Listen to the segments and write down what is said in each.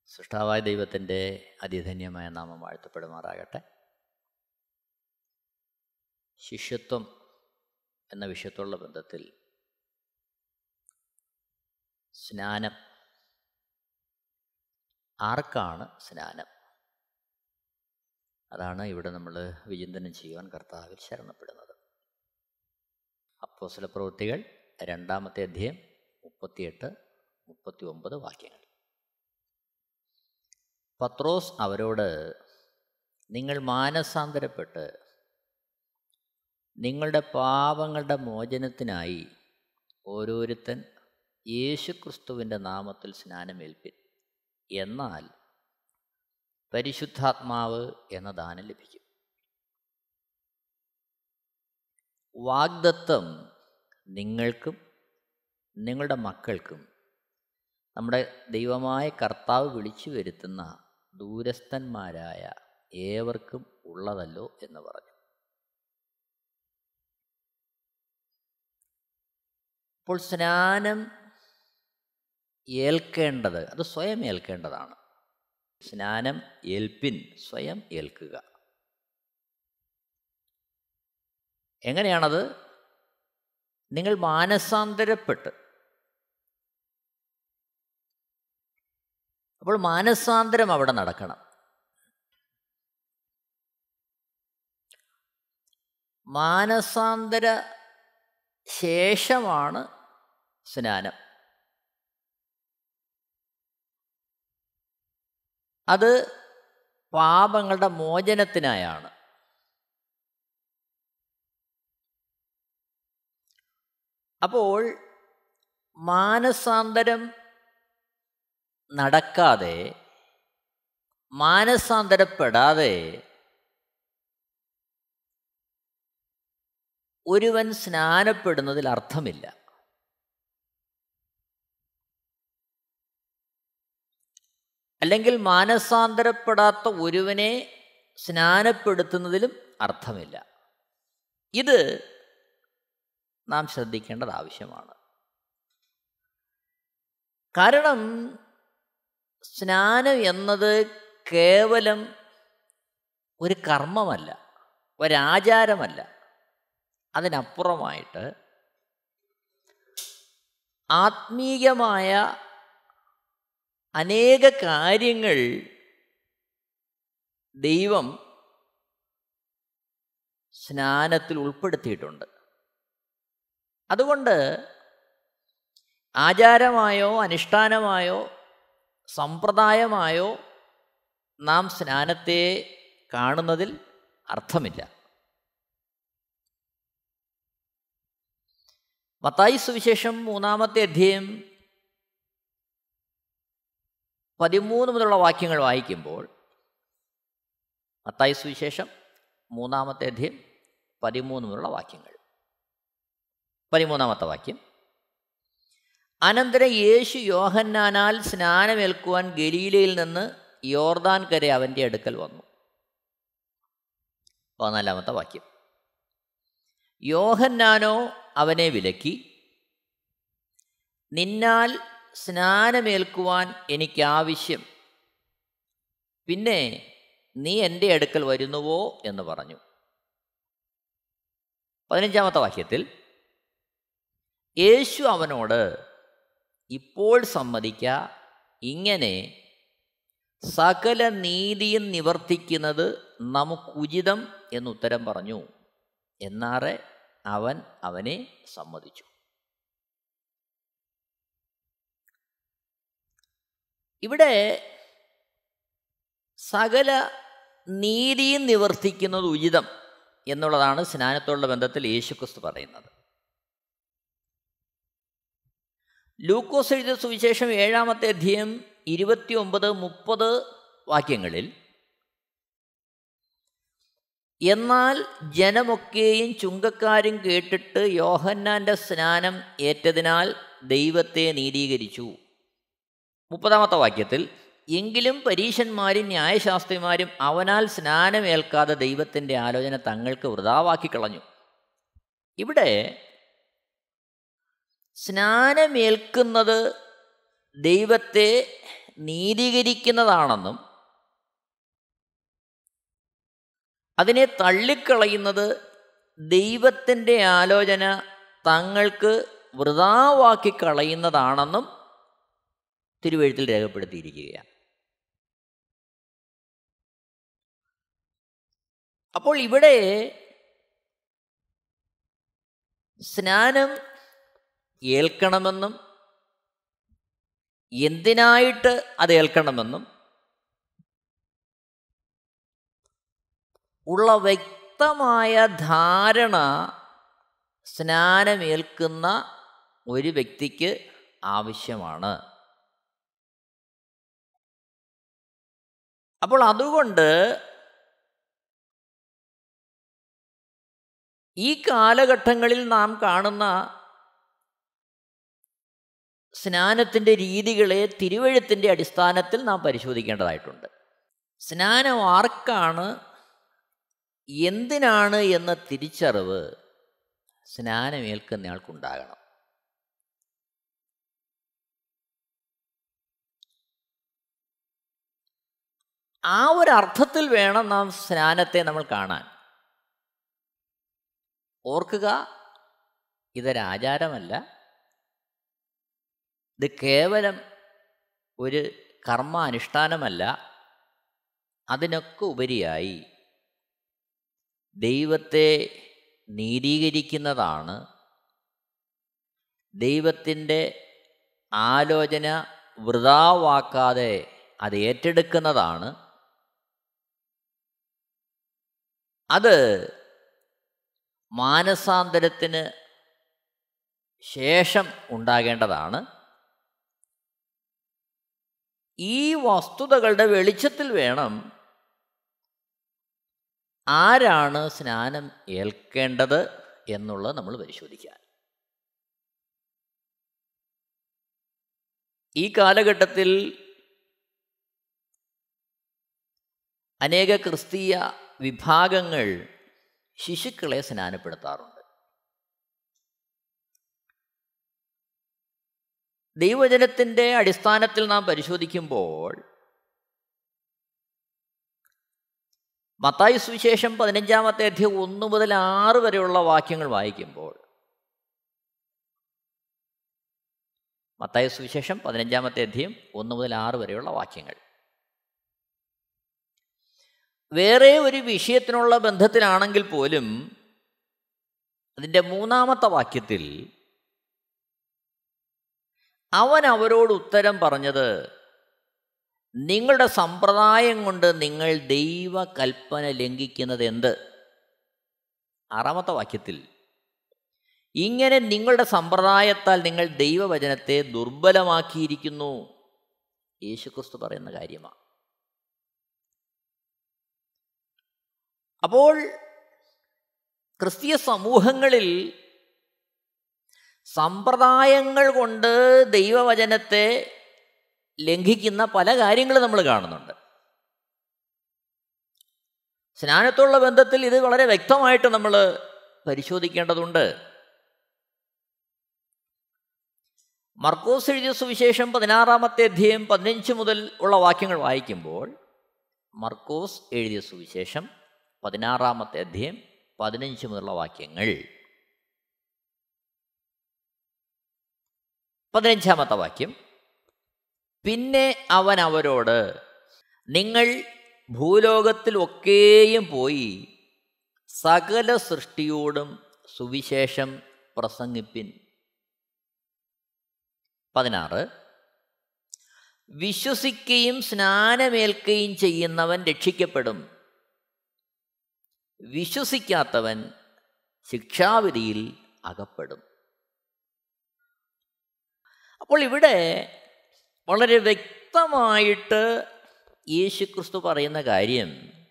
സൃഷ്ടാവായ ദൈവത്തിൻ്റെ അതിധന്യമായ നാമം വാഴ്ത്തപ്പെടുമാറാകട്ടെ ശിഷ്യത്വം എന്ന വിഷയത്തോടുള്ള ബന്ധത്തിൽ സ്നാനം ആർക്കാണ് സ്നാനം അതാണ് ഇവിടെ നമ്മൾ വിചിന്തനം ചെയ്യുവാൻ കർത്താവിൽ ശരണപ്പെടുന്നത് അപ്പോസ്തല പ്രവൃത്തികൾ രണ്ടാമത്തെ അധ്യായം മുപ്പത്തിയെട്ട് മുപ്പത്തി ഒമ്പത് വാക്യങ്ങൾ പത്രോസ് അവരോട് നിങ്ങൾ മാനസാന്തരപ്പെട്ട് നിങ്ങളുടെ പാപങ്ങളുടെ മോചനത്തിനായി ഓരോരുത്തൻ യേശുക്രിസ്തുവിൻ്റെ നാമത്തിൽ സ്നാനമേൽപ്പിൻ എന്നാൽ പരിശുദ്ധാത്മാവ് എന്ന ദാനം ലഭിക്കും വാഗ്ദത്വം നിങ്ങൾക്കും നിങ്ങളുടെ മക്കൾക്കും നമ്മുടെ ദൈവമായ കർത്താവ് വിളിച്ചു വരുത്തുന്ന ദൂരസ്ഥന്മാരായ ഏവർക്കും ഉള്ളതല്ലോ എന്ന് പറഞ്ഞു അപ്പോൾ സ്നാനം ഏൽക്കേണ്ടത് അത് സ്വയം ഏൽക്കേണ്ടതാണ് സ്നാനം ഏൽപ്പിൻ സ്വയം ഏൽക്കുക എങ്ങനെയാണത് നിങ്ങൾ മാനസാന്തരപ്പെട്ട് അപ്പോൾ മാനസാന്തരം അവിടെ നടക്കണം മാനസാന്തര ശേഷമാണ് സ്നാനം അത് പാപങ്ങളുടെ മോചനത്തിനായാണ് അപ്പോൾ മാനസാന്തരം നടക്കാതെ മാനസാന്തരപ്പെടാതെ ഒരുവൻ സ്നാനപ്പെടുന്നതിൽ അർത്ഥമില്ല അല്ലെങ്കിൽ മാനസാന്തരപ്പെടാത്ത ഒരുവനെ സ്നാനപ്പെടുത്തുന്നതിലും അർത്ഥമില്ല ഇത് നാം ശ്രദ്ധിക്കേണ്ടത് ആവശ്യമാണ് കാരണം സ്നാനം എന്നത് കേവലം ഒരു കർമ്മമല്ല ഒരാചാരമല്ല അതിനപ്പുറമായിട്ട് ആത്മീയമായ അനേക കാര്യങ്ങൾ ദൈവം സ്നാനത്തിൽ ഉൾപ്പെടുത്തിയിട്ടുണ്ട് അതുകൊണ്ട് ആചാരമായോ അനുഷ്ഠാനമായോ സമ്പ്രദായമായോ നാം സ്നാനത്തെ കാണുന്നതിൽ അർത്ഥമില്ല മത്തായി സുവിശേഷം മൂന്നാമത്തെ അധ്യയം പതിമൂന്ന് മുതലുള്ള വാക്യങ്ങൾ വായിക്കുമ്പോൾ മത്തായി സുവിശേഷം മൂന്നാമത്തെ അധ്യയം പതിമൂന്ന് മുതലുള്ള വാക്യങ്ങൾ പതിമൂന്നാമത്തെ വാക്യം അനന്തരം യേശു യോഹന്നാനാൽ സ്നാനമേൽക്കുവാൻ ഗലീലയിൽ നിന്ന് യോർദാൻ കര അവൻ്റെ അടുക്കൽ വന്നു പതിനാലാമത്തെ വാക്യം യോഹന്നാനോ അവനെ വിലക്കി നിന്നാൽ സ്നാനമേൽക്കുവാൻ എനിക്കാവശ്യം പിന്നെ നീ എൻ്റെ അടുക്കൽ വരുന്നുവോ എന്ന് പറഞ്ഞു പതിനഞ്ചാമത്തെ വാക്യത്തിൽ യേശു അവനോട് ഇപ്പോൾ സമ്മതിക്ക ഇങ്ങനെ സകല നീതിയും നിവർത്തിക്കുന്നത് നമുക്കുചിതം എന്നുത്തരം പറഞ്ഞു എന്നാറെ അവൻ അവനെ സമ്മതിച്ചു ഇവിടെ സകല നീതിയും നിവർത്തിക്കുന്നത് ഉചിതം എന്നുള്ളതാണ് സ്നാനത്തോടുള്ള ബന്ധത്തിൽ യേശുക്രിസ്തു പറയുന്നത് ലൂക്കോസ് എഴുതിയ സുവിശേഷം ഏഴാമത്തെ അധ്യയം ഇരുപത്തി ഒമ്പത് മുപ്പത് വാക്യങ്ങളിൽ എന്നാൽ ജനമൊക്കെയും ചുങ്കക്കാരും കേട്ടിട്ട് യോഹന്നാൻ്റെ സ്നാനം ഏറ്റതിനാൽ ദൈവത്തെ നീതീകരിച്ചു മുപ്പതാമത്തെ വാക്യത്തിൽ എങ്കിലും പരീശന്മാരും ന്യായശാസ്ത്രിമാരും അവനാൽ സ്നാനമേൽക്കാതെ ദൈവത്തിൻ്റെ ആലോചന തങ്ങൾക്ക് വൃതാവാക്കി കളഞ്ഞു ഇവിടെ സ്നാനമേൽക്കുന്നത് ദൈവത്തെ നീതീകരിക്കുന്നതാണെന്നും അതിനെ തള്ളിക്കളയുന്നത് ദൈവത്തിൻ്റെ ആലോചന തങ്ങൾക്ക് വൃതാവാക്കി കളയുന്നതാണെന്നും തിരുവഴുത്തിൽ രേഖപ്പെടുത്തിയിരിക്കുകയാണ് അപ്പോൾ ഇവിടെ സ്നാനം ഏൽക്കണമെന്നും എന്തിനായിട്ട് അത് ഏൽക്കണമെന്നും ഉള്ള വ്യക്തമായ ധാരണ സ്നാനമേൽക്കുന്ന ഒരു വ്യക്തിക്ക് ആവശ്യമാണ് അപ്പോൾ അതുകൊണ്ട് ഈ കാലഘട്ടങ്ങളിൽ നാം കാണുന്ന സ്നാനത്തിൻ്റെ രീതികളെ തിരുവഴുത്തിൻ്റെ അടിസ്ഥാനത്തിൽ നാം പരിശോധിക്കേണ്ടതായിട്ടുണ്ട് സ്നാനം ആർക്കാണ് എന്തിനാണ് എന്ന തിരിച്ചറിവ് സ്നാനമേൽക്കുന്നയാൾക്കുണ്ടാകണം ആ ഒരു അർത്ഥത്തിൽ വേണം നാം സ്നാനത്തെ നമ്മൾ കാണാൻ ഓർക്കുക ഇതൊരാചാരമല്ല ഇത് കേവലം ഒരു കർമ്മ അനുഷ്ഠാനമല്ല അതിനൊക്കെ ഉപരിയായി ദൈവത്തെ നീതീകരിക്കുന്നതാണ് ദൈവത്തിൻ്റെ ആലോചന വൃതാവാക്കാതെ അത് ഏറ്റെടുക്കുന്നതാണ് അത് മാനസാന്തരത്തിന് ശേഷം ഉണ്ടാകേണ്ടതാണ് ഈ വസ്തുതകളുടെ വെളിച്ചത്തിൽ വേണം ആരാണ് സ്നാനം ഏൽക്കേണ്ടത് എന്നുള്ളത് നമ്മൾ പരിശോധിക്കാൻ ഈ കാലഘട്ടത്തിൽ അനേക ക്രിസ്തീയ വിഭാഗങ്ങൾ ശിശുക്കളെ സ്നാനപ്പെടുത്താറുണ്ട് ദൈവജനത്തിൻ്റെ അടിസ്ഥാനത്തിൽ നാം പരിശോധിക്കുമ്പോൾ മത്തായി സുവിശേഷം പതിനഞ്ചാമത്തെ അധ്യയം ഒന്ന് മുതൽ ആറ് വരെയുള്ള വാക്യങ്ങൾ വായിക്കുമ്പോൾ മത്തായി സുവിശേഷം പതിനഞ്ചാമത്തെ അധ്യയം ഒന്ന് മുതൽ ആറ് വരെയുള്ള വാക്യങ്ങൾ വേറെ ഒരു വിഷയത്തിനുള്ള ബന്ധത്തിലാണെങ്കിൽ പോലും അതിൻ്റെ മൂന്നാമത്തെ വാക്യത്തിൽ അവൻ അവരോട് ഉത്തരം പറഞ്ഞത് നിങ്ങളുടെ സമ്പ്രദായം കൊണ്ട് നിങ്ങൾ ദൈവകൽപ്പന ലംഘിക്കുന്നത് എന്ത് ആറാമത്തെ വാക്യത്തിൽ ഇങ്ങനെ നിങ്ങളുടെ സമ്പ്രദായത്താൽ നിങ്ങൾ ദൈവവചനത്തെ ദുർബലമാക്കിയിരിക്കുന്നു യേശുക്രിസ്തു പറയുന്ന കാര്യമാണ് അപ്പോൾ ക്രിസ്തീയ സമൂഹങ്ങളിൽ സമ്പ്രദായങ്ങൾ കൊണ്ട് ദൈവവചനത്തെ ലംഘിക്കുന്ന പല കാര്യങ്ങളും നമ്മൾ കാണുന്നുണ്ട് സ്നാനത്തോടുള്ള ബന്ധത്തിൽ ഇത് വളരെ വ്യക്തമായിട്ട് നമ്മൾ പരിശോധിക്കേണ്ടതുണ്ട് മർക്കോസ് എഴുതിയ സുവിശേഷം പതിനാറാമത്തെ അധ്യായം പതിനഞ്ച് മുതൽ ഉള്ള വാക്യങ്ങൾ വായിക്കുമ്പോൾ മർക്കോസ് എഴുതിയ സുവിശേഷം പതിനാറാമത്തെ അധ്യായം പതിനഞ്ച് മുതലുള്ള വാക്യങ്ങൾ പതിനഞ്ചാമത്തെ വാക്യം പിന്നെ അവൻ അവരോട് നിങ്ങൾ ഭൂലോകത്തിൽ ഒക്കെയും പോയി സകല സൃഷ്ടിയോടും സുവിശേഷം പ്രസംഗിപ്പിൻ പതിനാറ് വിശ്വസിക്കുകയും സ്നാനമേൽക്കുകയും ചെയ്യുന്നവൻ രക്ഷിക്കപ്പെടും വിശ്വസിക്കാത്തവൻ ശിക്ഷാവിധിയിൽ അകപ്പെടും അപ്പോൾ ഇവിടെ വളരെ വ്യക്തമായിട്ട് യേശുക്രിസ്തു പറയുന്ന കാര്യം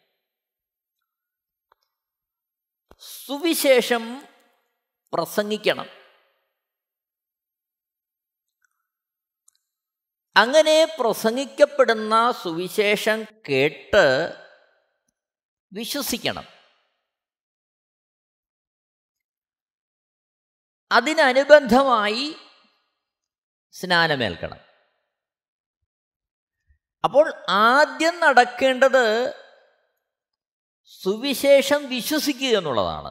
സുവിശേഷം പ്രസംഗിക്കണം അങ്ങനെ പ്രസംഗിക്കപ്പെടുന്ന സുവിശേഷം കേട്ട് വിശ്വസിക്കണം അതിനനുബന്ധമായി സ്നാനമേൽക്കണം അപ്പോൾ ആദ്യം നടക്കേണ്ടത് സുവിശേഷം വിശ്വസിക്കുക എന്നുള്ളതാണ്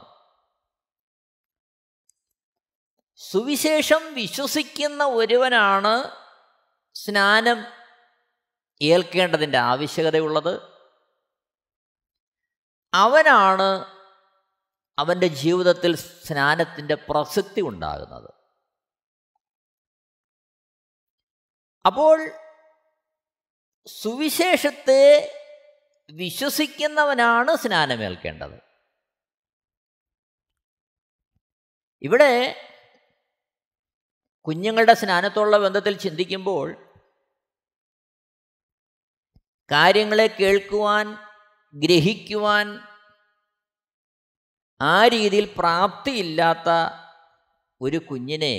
സുവിശേഷം വിശ്വസിക്കുന്ന ഒരുവനാണ് സ്നാനം ഏൽക്കേണ്ടതിൻ്റെ ആവശ്യകതയുള്ളത് അവനാണ് അവൻ്റെ ജീവിതത്തിൽ സ്നാനത്തിൻ്റെ പ്രസക്തി ഉണ്ടാകുന്നത് അപ്പോൾ സുവിശേഷത്തെ വിശ്വസിക്കുന്നവനാണ് സ്നാനമേൽക്കേണ്ടത് ഇവിടെ കുഞ്ഞുങ്ങളുടെ സ്നാനത്തോടുള്ള ബന്ധത്തിൽ ചിന്തിക്കുമ്പോൾ കാര്യങ്ങളെ കേൾക്കുവാൻ ഗ്രഹിക്കുവാൻ ആ രീതിയിൽ പ്രാപ്തിയില്ലാത്ത ഒരു കുഞ്ഞിനെ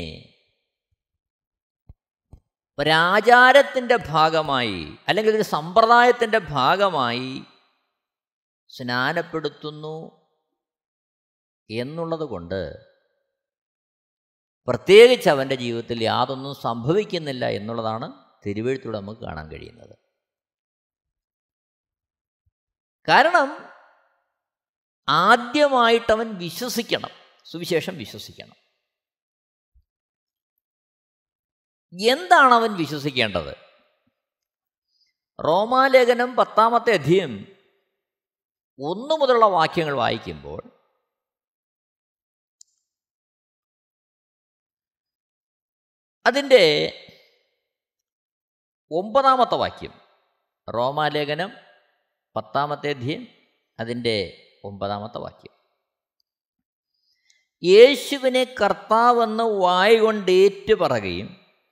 ഒരാചാരത്തിൻ്റെ ഭാഗമായി അല്ലെങ്കിൽ ഒരു സമ്പ്രദായത്തിൻ്റെ ഭാഗമായി സ്നാനപ്പെടുത്തുന്നു എന്നുള്ളത് കൊണ്ട് പ്രത്യേകിച്ച് അവൻ്റെ ജീവിതത്തിൽ യാതൊന്നും സംഭവിക്കുന്നില്ല എന്നുള്ളതാണ് തിരുവഴുത്തൂടെ നമുക്ക് കാണാൻ കഴിയുന്നത് കാരണം ആദ്യമായിട്ട് അവൻ വിശ്വസിക്കണം സുവിശേഷം വിശ്വസിക്കണം എന്താണ് അവൻ വിശ്വസിക്കേണ്ടത് റോമാലേഖനം പത്താമത്തെ അധ്യയം ഒന്നു മുതലുള്ള വാക്യങ്ങൾ വായിക്കുമ്പോൾ അതിൻ്റെ ഒമ്പതാമത്തെ വാക്യം റോമാലേഖനം പത്താമത്തെ അധ്യയം അതിൻ്റെ ഒമ്പതാമത്തെ വാക്യം യേശുവിനെ കർത്താവെന്ന് വായ് കൊണ്ട് ഏറ്റുപറയുകയും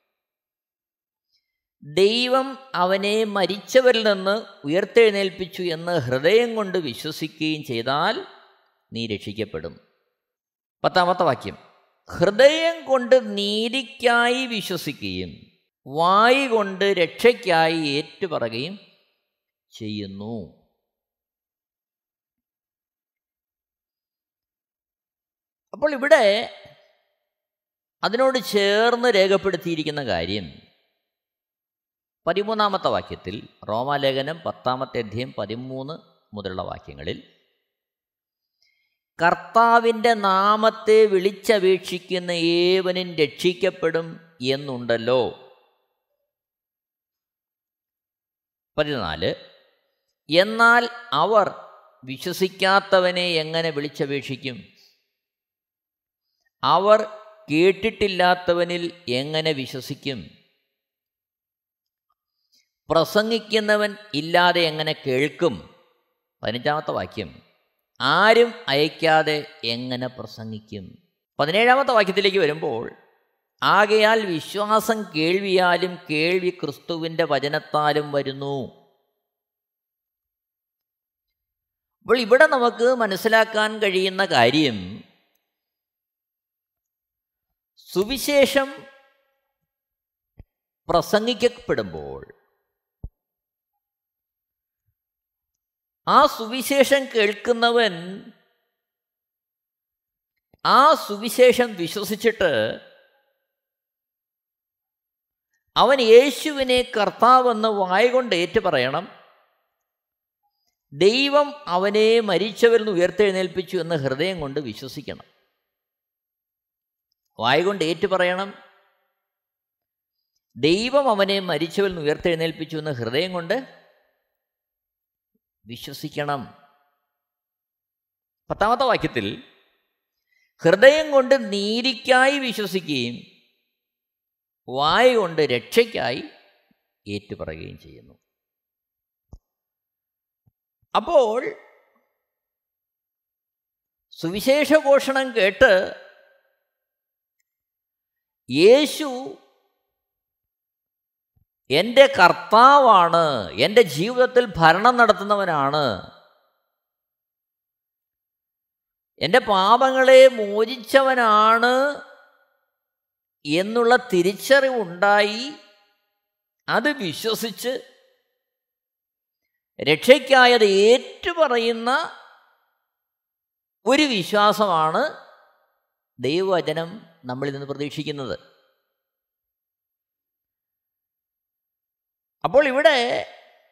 ദൈവം അവനെ മരിച്ചവരിൽ നിന്ന് ഉയർത്തെഴുന്നേൽപ്പിച്ചു എന്ന് ഹൃദയം കൊണ്ട് വിശ്വസിക്കുകയും ചെയ്താൽ നീ രക്ഷിക്കപ്പെടും പത്താമത്തെ വാക്യം ഹൃദയം കൊണ്ട് നീതിക്കായി വിശ്വസിക്കുകയും വായി കൊണ്ട് രക്ഷയ്ക്കായി ഏറ്റുപറയുകയും ചെയ്യുന്നു അപ്പോൾ ഇവിടെ അതിനോട് ചേർന്ന് രേഖപ്പെടുത്തിയിരിക്കുന്ന കാര്യം പതിമൂന്നാമത്തെ വാക്യത്തിൽ റോമാലേഖനം പത്താമത്തെ അധ്യയം പതിമൂന്ന് മുതലുള്ള വാക്യങ്ങളിൽ കർത്താവിൻ്റെ നാമത്തെ വിളിച്ചപേക്ഷിക്കുന്ന ഏവനും രക്ഷിക്കപ്പെടും എന്നുണ്ടല്ലോ പതിനാല് എന്നാൽ അവർ വിശ്വസിക്കാത്തവനെ എങ്ങനെ വിളിച്ചപേക്ഷിക്കും അവർ കേട്ടിട്ടില്ലാത്തവനിൽ എങ്ങനെ വിശ്വസിക്കും പ്രസംഗിക്കുന്നവൻ ഇല്ലാതെ എങ്ങനെ കേൾക്കും പതിനഞ്ചാമത്തെ വാക്യം ആരും അയക്കാതെ എങ്ങനെ പ്രസംഗിക്കും പതിനേഴാമത്തെ വാക്യത്തിലേക്ക് വരുമ്പോൾ ആകയാൽ വിശ്വാസം കേൾവിയാലും കേൾവി ക്രിസ്തുവിൻ്റെ വചനത്താലും വരുന്നു അപ്പോൾ ഇവിടെ നമുക്ക് മനസ്സിലാക്കാൻ കഴിയുന്ന കാര്യം സുവിശേഷം പ്രസംഗിക്കപ്പെടുമ്പോൾ ആ സുവിശേഷം കേൾക്കുന്നവൻ ആ സുവിശേഷം വിശ്വസിച്ചിട്ട് അവൻ യേശുവിനെ കർത്താവെന്ന് വായകൊണ്ട് ഏറ്റു പറയണം ദൈവം അവനെ മരിച്ചവരിൽ നിന്ന് ഉയർത്തെഴുന്നേൽപ്പിച്ചു എന്ന് ഹൃദയം കൊണ്ട് വിശ്വസിക്കണം വായകൊണ്ട് ഏറ്റു പറയണം ദൈവം അവനെ മരിച്ചവരിൽ നിന്ന് ഉയർത്തെഴുന്നേൽപ്പിച്ചു എന്ന് ഹൃദയം കൊണ്ട് വിശ്വസിക്കണം പത്താമത്തെ വാക്യത്തിൽ ഹൃദയം കൊണ്ട് നീതിക്കായി വിശ്വസിക്കുകയും വായ കൊണ്ട് രക്ഷയ്ക്കായി ഏറ്റുപറയുകയും ചെയ്യുന്നു അപ്പോൾ സുവിശേഷ ഘോഷണം കേട്ട് യേശു എൻ്റെ കർത്താവാണ് എൻ്റെ ജീവിതത്തിൽ ഭരണം നടത്തുന്നവനാണ് എൻ്റെ പാപങ്ങളെ മോചിച്ചവനാണ് എന്നുള്ള തിരിച്ചറിവുണ്ടായി അത് വിശ്വസിച്ച് രക്ഷയ്ക്കായത് ഏറ്റുപറയുന്ന ഒരു വിശ്വാസമാണ് ദൈവവചനം നമ്മളിൽ നിന്ന് പ്രതീക്ഷിക്കുന്നത് അപ്പോൾ ഇവിടെ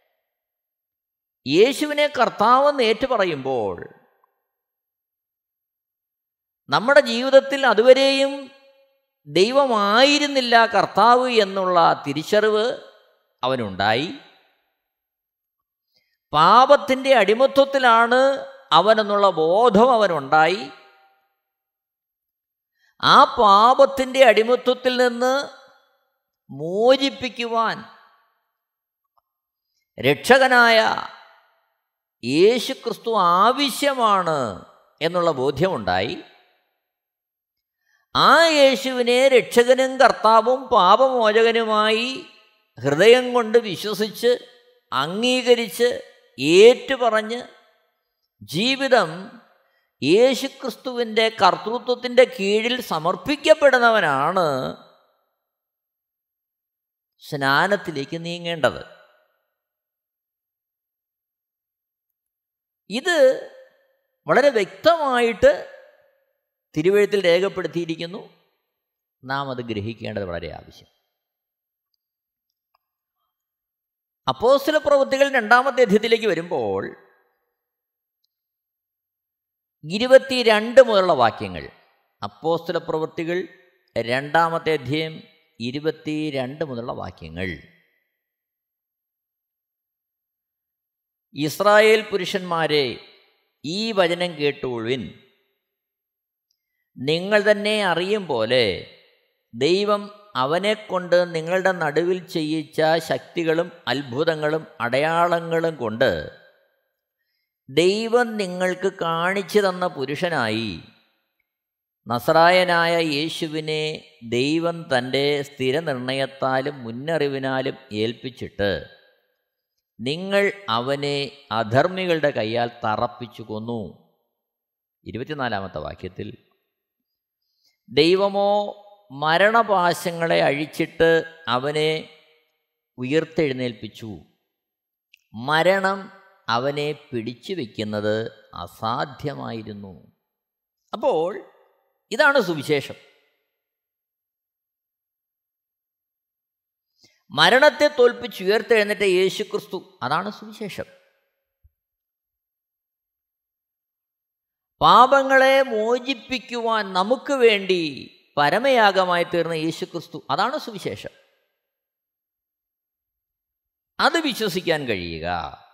യേശുവിനെ കർത്താവെന്ന് ഏറ്റു പറയുമ്പോൾ നമ്മുടെ ജീവിതത്തിൽ അതുവരെയും ദൈവമായിരുന്നില്ല കർത്താവ് എന്നുള്ള തിരിച്ചറിവ് അവനുണ്ടായി പാപത്തിൻ്റെ അടിമത്വത്തിലാണ് അവനെന്നുള്ള ബോധം അവനുണ്ടായി ആ പാപത്തിൻ്റെ അടിമത്വത്തിൽ നിന്ന് മോചിപ്പിക്കുവാൻ രക്ഷകനായ യേശു ക്രിസ്തു ആവശ്യമാണ് എന്നുള്ള ബോധ്യമുണ്ടായി ആ യേശുവിനെ രക്ഷകനും കർത്താവും പാപമോചകനുമായി ഹൃദയം കൊണ്ട് വിശ്വസിച്ച് അംഗീകരിച്ച് ഏറ്റുപറഞ്ഞ് ജീവിതം യേശുക്രിസ്തുവിൻ്റെ കർത്തൃത്വത്തിൻ്റെ കീഴിൽ സമർപ്പിക്കപ്പെടുന്നവനാണ് സ്നാനത്തിലേക്ക് നീങ്ങേണ്ടത് ഇത് വളരെ വ്യക്തമായിട്ട് തിരുവഴുത്തിൽ രേഖപ്പെടുത്തിയിരിക്കുന്നു നാം അത് ഗ്രഹിക്കേണ്ടത് വളരെ ആവശ്യം അപ്പോസ്തല പ്രവൃത്തികൾ രണ്ടാമത്തെ അധ്യയത്തിലേക്ക് വരുമ്പോൾ ഇരുപത്തിരണ്ട് മുതലുള്ള വാക്യങ്ങൾ അപ്പോസ്തല പ്രവൃത്തികൾ രണ്ടാമത്തെ അധ്യയം ഇരുപത്തിരണ്ട് മുതലുള്ള വാക്യങ്ങൾ ഇസ്രായേൽ പുരുഷന്മാരെ ഈ വചനം കേട്ടുകൊള്ളുവിൻ നിങ്ങൾ തന്നെ അറിയും പോലെ ദൈവം അവനെക്കൊണ്ട് നിങ്ങളുടെ നടുവിൽ ചെയ്യിച്ച ശക്തികളും അത്ഭുതങ്ങളും അടയാളങ്ങളും കൊണ്ട് ദൈവം നിങ്ങൾക്ക് കാണിച്ചു തന്ന പുരുഷനായി നസറായനായ യേശുവിനെ ദൈവം തൻ്റെ സ്ഥിരനിർണയത്താലും മുന്നറിവിനാലും ഏൽപ്പിച്ചിട്ട് നിങ്ങൾ അവനെ അധർമ്മികളുടെ കൈയാൽ തറപ്പിച്ചു കൊന്നു ഇരുപത്തിനാലാമത്തെ വാക്യത്തിൽ ദൈവമോ മരണപാശങ്ങളെ അഴിച്ചിട്ട് അവനെ ഉയർത്തെഴുന്നേൽപ്പിച്ചു മരണം അവനെ പിടിച്ചു വയ്ക്കുന്നത് അസാധ്യമായിരുന്നു അപ്പോൾ ഇതാണ് സുവിശേഷം മരണത്തെ തോൽപ്പിച്ച് ഉയർത്തെഴുന്നേറ്റ യേശു ക്രിസ്തു അതാണ് സുവിശേഷം പാപങ്ങളെ മോചിപ്പിക്കുവാൻ നമുക്ക് വേണ്ടി പരമയാഗമായി തീർന്ന യേശു ക്രിസ്തു അതാണ് സുവിശേഷം അത് വിശ്വസിക്കാൻ കഴിയുക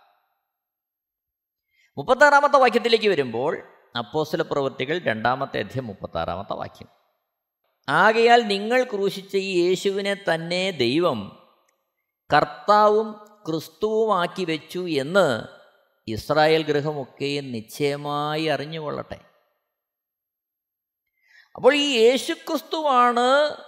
മുപ്പത്താറാമത്തെ വാക്യത്തിലേക്ക് വരുമ്പോൾ അപ്പോസ്തല പ്രവൃത്തികൾ രണ്ടാമത്തെ അധ്യയം മുപ്പത്താറാമത്തെ വാക്യം ആകയാൽ നിങ്ങൾ ക്രൂശിച്ച ഈ യേശുവിനെ തന്നെ ദൈവം കർത്താവും ക്രിസ്തുവുമാക്കി വെച്ചു എന്ന് ഇസ്രായേൽ ഗൃഹമൊക്കെയും നിശ്ചയമായി അറിഞ്ഞുകൊള്ളട്ടെ അപ്പോൾ ഈ യേശുക്രിസ്തുവാണ്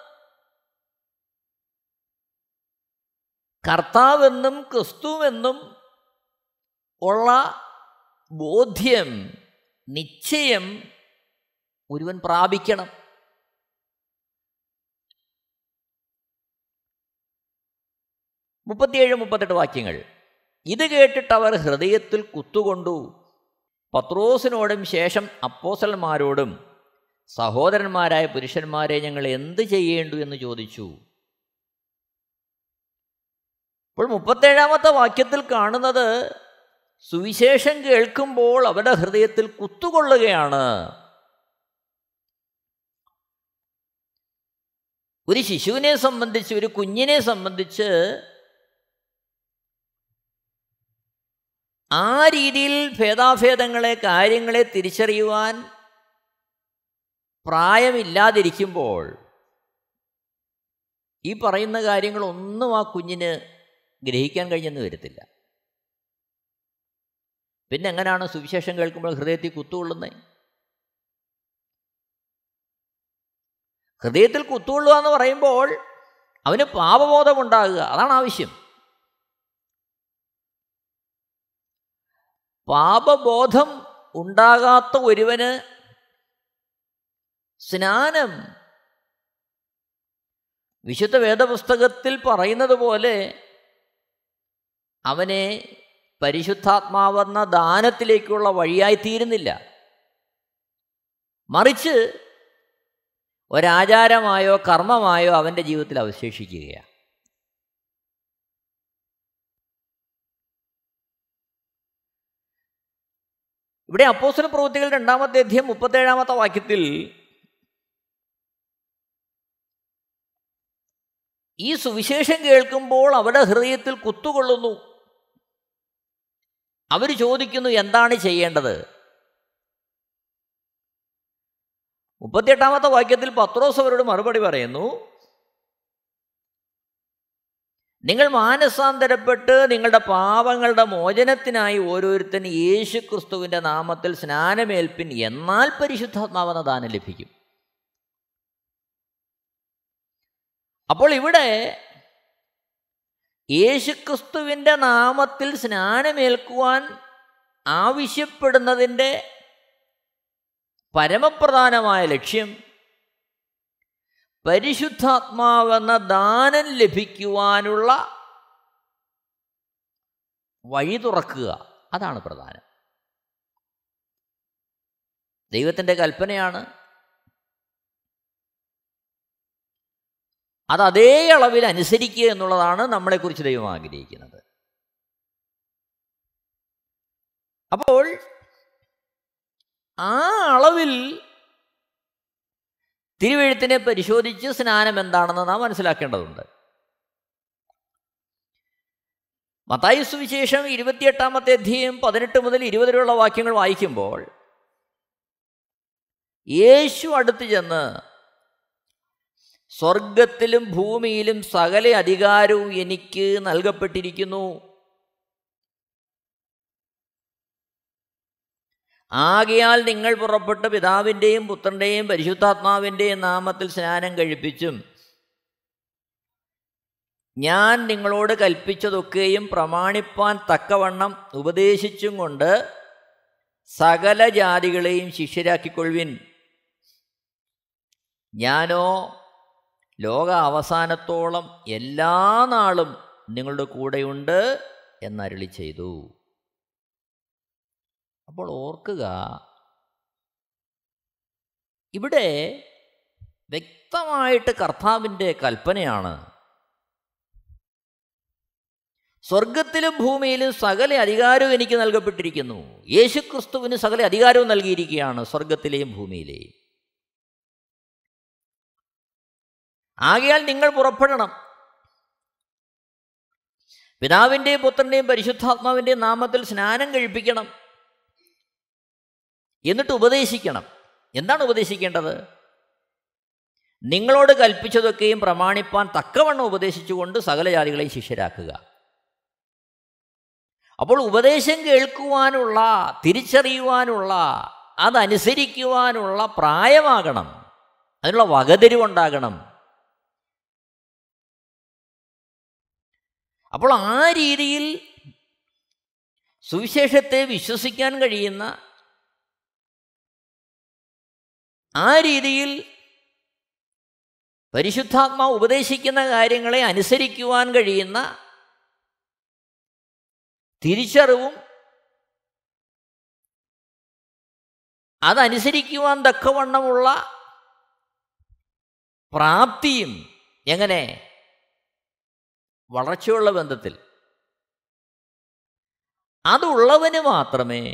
കർത്താവെന്നും ക്രിസ്തുവെന്നും ഉള്ള ബോധ്യം നിശ്ചയം ഒരുവൻ പ്രാപിക്കണം മുപ്പത്തിയേഴ് മുപ്പത്തെട്ട് വാക്യങ്ങൾ ഇത് കേട്ടിട്ട് അവർ ഹൃദയത്തിൽ കുത്തുകൊണ്ടു പത്രോസിനോടും ശേഷം അപ്പോസലന്മാരോടും സഹോദരന്മാരായ പുരുഷന്മാരെ ഞങ്ങൾ എന്ത് ചെയ്യേണ്ടു എന്ന് ചോദിച്ചു ഇപ്പോൾ മുപ്പത്തേഴാമത്തെ വാക്യത്തിൽ കാണുന്നത് സുവിശേഷം കേൾക്കുമ്പോൾ അവരുടെ ഹൃദയത്തിൽ കുത്തുകൊള്ളുകയാണ് ഒരു ശിശുവിനെ സംബന്ധിച്ച് ഒരു കുഞ്ഞിനെ സംബന്ധിച്ച് ആ രീതിയിൽ ഭേദാഭേദങ്ങളെ കാര്യങ്ങളെ തിരിച്ചറിയുവാൻ പ്രായമില്ലാതിരിക്കുമ്പോൾ ഈ പറയുന്ന കാര്യങ്ങളൊന്നും ആ കുഞ്ഞിന് ഗ്രഹിക്കാൻ കഴിഞ്ഞെന്ന് വരത്തില്ല പിന്നെ എങ്ങനെയാണ് സുവിശേഷം കേൾക്കുമ്പോൾ ഹൃദയത്തിൽ കുത്തുകൊള്ളുന്നത് ഹൃദയത്തിൽ കുത്തുകൊള്ളുക എന്ന് പറയുമ്പോൾ അവന് പാപബോധമുണ്ടാകുക അതാണ് ആവശ്യം പാപബോധം ഉണ്ടാകാത്ത ഒരുവന് സ്നാനം വിശുദ്ധ വേദപുസ്തകത്തിൽ പറയുന്നത് പോലെ അവനെ പരിശുദ്ധാത്മാവെന്ന ദാനത്തിലേക്കുള്ള വഴിയായി തീരുന്നില്ല മറിച്ച് ഒരാചാരമായോ കർമ്മമായോ അവൻ്റെ ജീവിതത്തിൽ അവശേഷിക്കുകയാണ് ഇവിടെ അപ്പോസ്തല പ്രവൃത്തികൾ രണ്ടാമത്തെ അധ്യയം മുപ്പത്തേഴാമത്തെ വാക്യത്തിൽ ഈ സുവിശേഷം കേൾക്കുമ്പോൾ അവരുടെ ഹൃദയത്തിൽ കുത്തുകൊള്ളുന്നു അവർ ചോദിക്കുന്നു എന്താണ് ചെയ്യേണ്ടത് മുപ്പത്തിയെട്ടാമത്തെ വാക്യത്തിൽ പത്രോസ് അവരോട് മറുപടി പറയുന്നു നിങ്ങൾ മാനസാന്തരപ്പെട്ട് നിങ്ങളുടെ പാപങ്ങളുടെ മോചനത്തിനായി ഓരോരുത്തൻ യേശു ക്രിസ്തുവിൻ്റെ നാമത്തിൽ സ്നാനമേൽപ്പിൻ എന്നാൽ പരിശുദ്ധാത്മാവെന്ന ദാനം ലഭിക്കും അപ്പോൾ ഇവിടെ യേശുക്രിസ്തുവിൻ്റെ നാമത്തിൽ സ്നാനമേൽക്കുവാൻ ആവശ്യപ്പെടുന്നതിൻ്റെ പരമപ്രധാനമായ ലക്ഷ്യം പരിശുദ്ധാത്മാവെന്ന ദാനം ലഭിക്കുവാനുള്ള വഴി തുറക്കുക അതാണ് പ്രധാനം ദൈവത്തിൻ്റെ കൽപ്പനയാണ് അത് അതേ അളവിൽ അനുസരിക്കുക എന്നുള്ളതാണ് നമ്മളെക്കുറിച്ച് ദൈവം ആഗ്രഹിക്കുന്നത് അപ്പോൾ ആ അളവിൽ തിരുവെഴുത്തിനെ പരിശോധിച്ച് സ്നാനം എന്താണെന്ന് നാം മനസ്സിലാക്കേണ്ടതുണ്ട് മത്തായി സുവിശേഷം ഇരുപത്തിയെട്ടാമത്തെ അധ്യയം പതിനെട്ട് മുതൽ ഇരുപത് വരെയുള്ള വാക്യങ്ങൾ വായിക്കുമ്പോൾ യേശു അടുത്ത് ചെന്ന് സ്വർഗത്തിലും ഭൂമിയിലും സകല അധികാരവും എനിക്ക് നൽകപ്പെട്ടിരിക്കുന്നു ആകയാൽ നിങ്ങൾ പുറപ്പെട്ട് പിതാവിൻ്റെയും പുത്രൻ്റെയും പരിശുദ്ധാത്മാവിൻ്റെയും നാമത്തിൽ സ്നാനം കഴിപ്പിച്ചും ഞാൻ നിങ്ങളോട് കൽപ്പിച്ചതൊക്കെയും പ്രമാണിപ്പാൻ തക്കവണ്ണം ഉപദേശിച്ചും കൊണ്ട് സകല ജാതികളെയും ശിഷ്യരാക്കിക്കൊള്ളുവിൻ ഞാനോ ലോക അവസാനത്തോളം എല്ലാ നാളും നിങ്ങളുടെ കൂടെയുണ്ട് എന്നരുളി ചെയ്തു അപ്പോൾ ഓർക്കുക ഇവിടെ വ്യക്തമായിട്ട് കർത്താവിൻ്റെ കൽപ്പനയാണ് സ്വർഗത്തിലും ഭൂമിയിലും സകല അധികാരവും എനിക്ക് നൽകപ്പെട്ടിരിക്കുന്നു യേശുക്രിസ്തുവിന് സകല അധികാരവും നൽകിയിരിക്കുകയാണ് സ്വർഗത്തിലെയും ഭൂമിയിലെയും ആകയാൽ നിങ്ങൾ പുറപ്പെടണം പിതാവിൻ്റെയും പുത്രൻ്റെയും പരിശുദ്ധാത്മാവിൻ്റെയും നാമത്തിൽ സ്നാനം കഴിപ്പിക്കണം എന്നിട്ട് ഉപദേശിക്കണം എന്താണ് ഉപദേശിക്കേണ്ടത് നിങ്ങളോട് കൽപ്പിച്ചതൊക്കെയും പ്രമാണിപ്പാൻ തക്കവണ്ണം ഉപദേശിച്ചുകൊണ്ട് സകല ജാതികളെയും ശിഷ്യരാക്കുക അപ്പോൾ ഉപദേശം കേൾക്കുവാനുള്ള തിരിച്ചറിയുവാനുള്ള അതനുസരിക്കുവാനുള്ള പ്രായമാകണം അതിനുള്ള വകതിരിവുണ്ടാകണം അപ്പോൾ ആ രീതിയിൽ സുവിശേഷത്തെ വിശ്വസിക്കാൻ കഴിയുന്ന ആ രീതിയിൽ പരിശുദ്ധാത്മാ ഉപദേശിക്കുന്ന കാര്യങ്ങളെ അനുസരിക്കുവാൻ കഴിയുന്ന തിരിച്ചറിവും അതനുസരിക്കുവാൻ തക്കവണ്ണമുള്ള പ്രാപ്തിയും എങ്ങനെ വളർച്ചയുള്ള ബന്ധത്തിൽ അതുള്ളവന് മാത്രമേ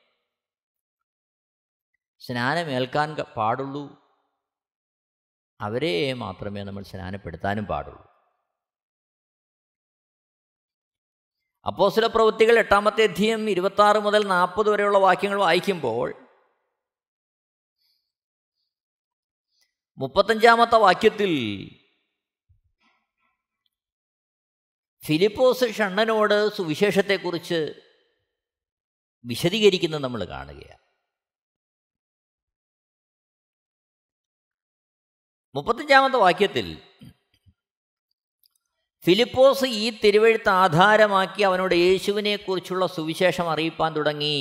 സ്നാനമേൽക്കാൻ പാടുള്ളൂ അവരെ മാത്രമേ നമ്മൾ സ്നാനപ്പെടുത്താനും പാടുള്ളൂ അപ്പോസ്തല പ്രവൃത്തികൾ എട്ടാമത്തെ അധ്യയം ഇരുപത്തി മുതൽ നാൽപ്പത് വരെയുള്ള വാക്യങ്ങൾ വായിക്കുമ്പോൾ മുപ്പത്തഞ്ചാമത്തെ വാക്യത്തിൽ ഫിലിപ്പോസ് ഷണ്ണനോട് സുവിശേഷത്തെക്കുറിച്ച് വിശദീകരിക്കുന്നത് നമ്മൾ കാണുകയാണ് മുപ്പത്തഞ്ചാമത്തെ വാക്യത്തിൽ ഫിലിപ്പോസ് ഈ തിരുവഴുത്ത് ആധാരമാക്കി അവനോട് യേശുവിനെക്കുറിച്ചുള്ള സുവിശേഷം അറിയിപ്പാൻ തുടങ്ങി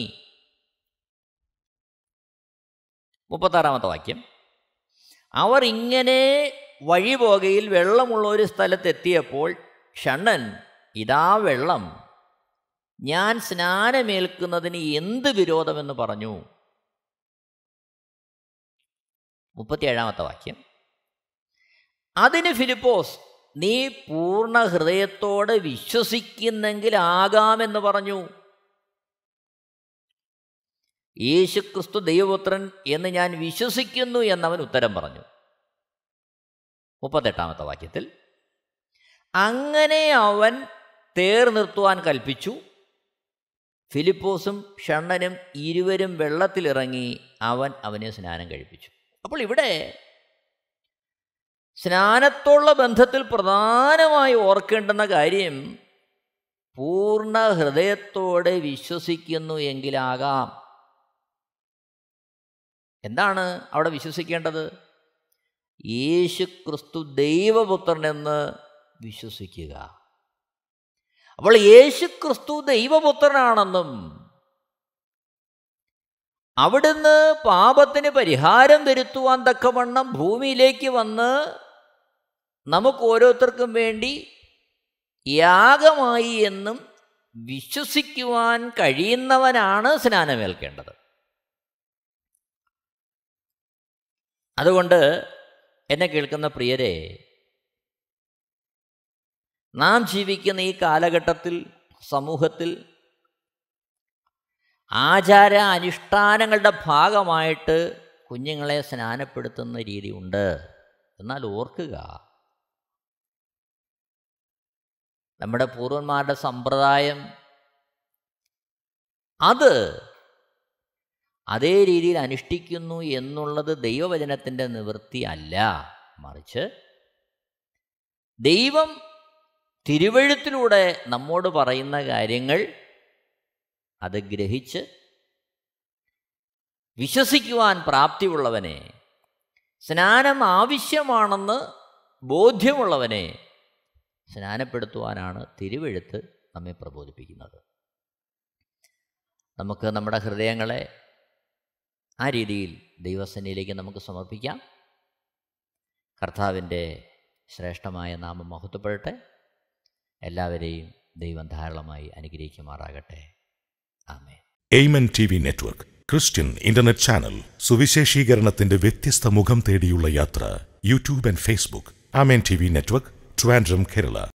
മുപ്പത്താറാമത്തെ വാക്യം അവർ ഇങ്ങനെ വഴി പോകയിൽ വെള്ളമുള്ള ഒരു സ്ഥലത്തെത്തിയപ്പോൾ ഷണ്ണൻ ഇതാ വെള്ളം ഞാൻ സ്നാനമേൽക്കുന്നതിന് എന്ത് വിരോധമെന്ന് പറഞ്ഞു മുപ്പത്തിയേഴാമത്തെ വാക്യം അതിന് ഫിലിപ്പോസ് നീ പൂർണ്ണ ഹൃദയത്തോടെ വിശ്വസിക്കുന്നെങ്കിൽ ആകാമെന്ന് പറഞ്ഞു യേശുക്രിസ്തു ദൈവപുത്രൻ എന്ന് ഞാൻ വിശ്വസിക്കുന്നു എന്നവൻ ഉത്തരം പറഞ്ഞു മുപ്പത്തെട്ടാമത്തെ വാക്യത്തിൽ അങ്ങനെ അവൻ തേർ നിർത്തുവാൻ കൽപ്പിച്ചു ഫിലിപ്പോസും ഷണ്ണനും ഇരുവരും വെള്ളത്തിലിറങ്ങി അവൻ അവനെ സ്നാനം കഴിപ്പിച്ചു അപ്പോൾ ഇവിടെ സ്നാനത്തോടുള്ള ബന്ധത്തിൽ പ്രധാനമായി ഓർക്കേണ്ടുന്ന കാര്യം പൂർണ്ണ ഹൃദയത്തോടെ വിശ്വസിക്കുന്നു എങ്കിലാകാം എന്താണ് അവിടെ വിശ്വസിക്കേണ്ടത് യേശു ക്രിസ്തു ദൈവപുത്രനെന്ന് വിശ്വസിക്കുക അപ്പോൾ യേശു ക്രിസ്തു ദൈവപുത്രനാണെന്നും അവിടുന്ന് പാപത്തിന് പരിഹാരം വരുത്തുവാൻ തക്കവണ്ണം ഭൂമിയിലേക്ക് വന്ന് നമുക്ക് ഓരോരുത്തർക്കും വേണ്ടി യാഗമായി എന്നും വിശ്വസിക്കുവാൻ കഴിയുന്നവനാണ് സ്നാനമേൽക്കേണ്ടത് അതുകൊണ്ട് എന്നെ കേൾക്കുന്ന പ്രിയരെ നാം ജീവിക്കുന്ന ഈ കാലഘട്ടത്തിൽ സമൂഹത്തിൽ ആചാര അനുഷ്ഠാനങ്ങളുടെ ഭാഗമായിട്ട് കുഞ്ഞുങ്ങളെ സ്നാനപ്പെടുത്തുന്ന രീതിയുണ്ട് എന്നാൽ ഓർക്കുക നമ്മുടെ പൂർവന്മാരുടെ സമ്പ്രദായം അത് അതേ രീതിയിൽ അനുഷ്ഠിക്കുന്നു എന്നുള്ളത് ദൈവവചനത്തിൻ്റെ നിവൃത്തി അല്ല മറിച്ച് ദൈവം തിരുവഴുത്തിലൂടെ നമ്മോട് പറയുന്ന കാര്യങ്ങൾ അത് ഗ്രഹിച്ച് വിശ്വസിക്കുവാൻ പ്രാപ്തിയുള്ളവനെ സ്നാനം ആവശ്യമാണെന്ന് ബോധ്യമുള്ളവനെ സ്നാനപ്പെടുത്തുവാനാണ് തിരുവെഴുത്ത് നമ്മെ പ്രബോധിപ്പിക്കുന്നത് നമുക്ക് നമ്മുടെ ഹൃദയങ്ങളെ ആ രീതിയിൽ ദൈവസന്നിധിയിലേക്ക് നമുക്ക് സമർപ്പിക്കാം കർത്താവിൻ്റെ ശ്രേഷ്ഠമായ നാമം മഹത്വപ്പെടട്ടെ എല്ലാവരെയും ദൈവം ധാരാളമായി അനുഗ്രഹിക്കുമാറാകട്ടെ ആമേ Amen T V network Christian internet channel സുവിശേഷീകരണത്തിന്റെ വ്യത്യസ്ത മുഖം തേടിയുള്ള യാത്ര YouTube and Facebook Amen T V network Trivandrum Kerala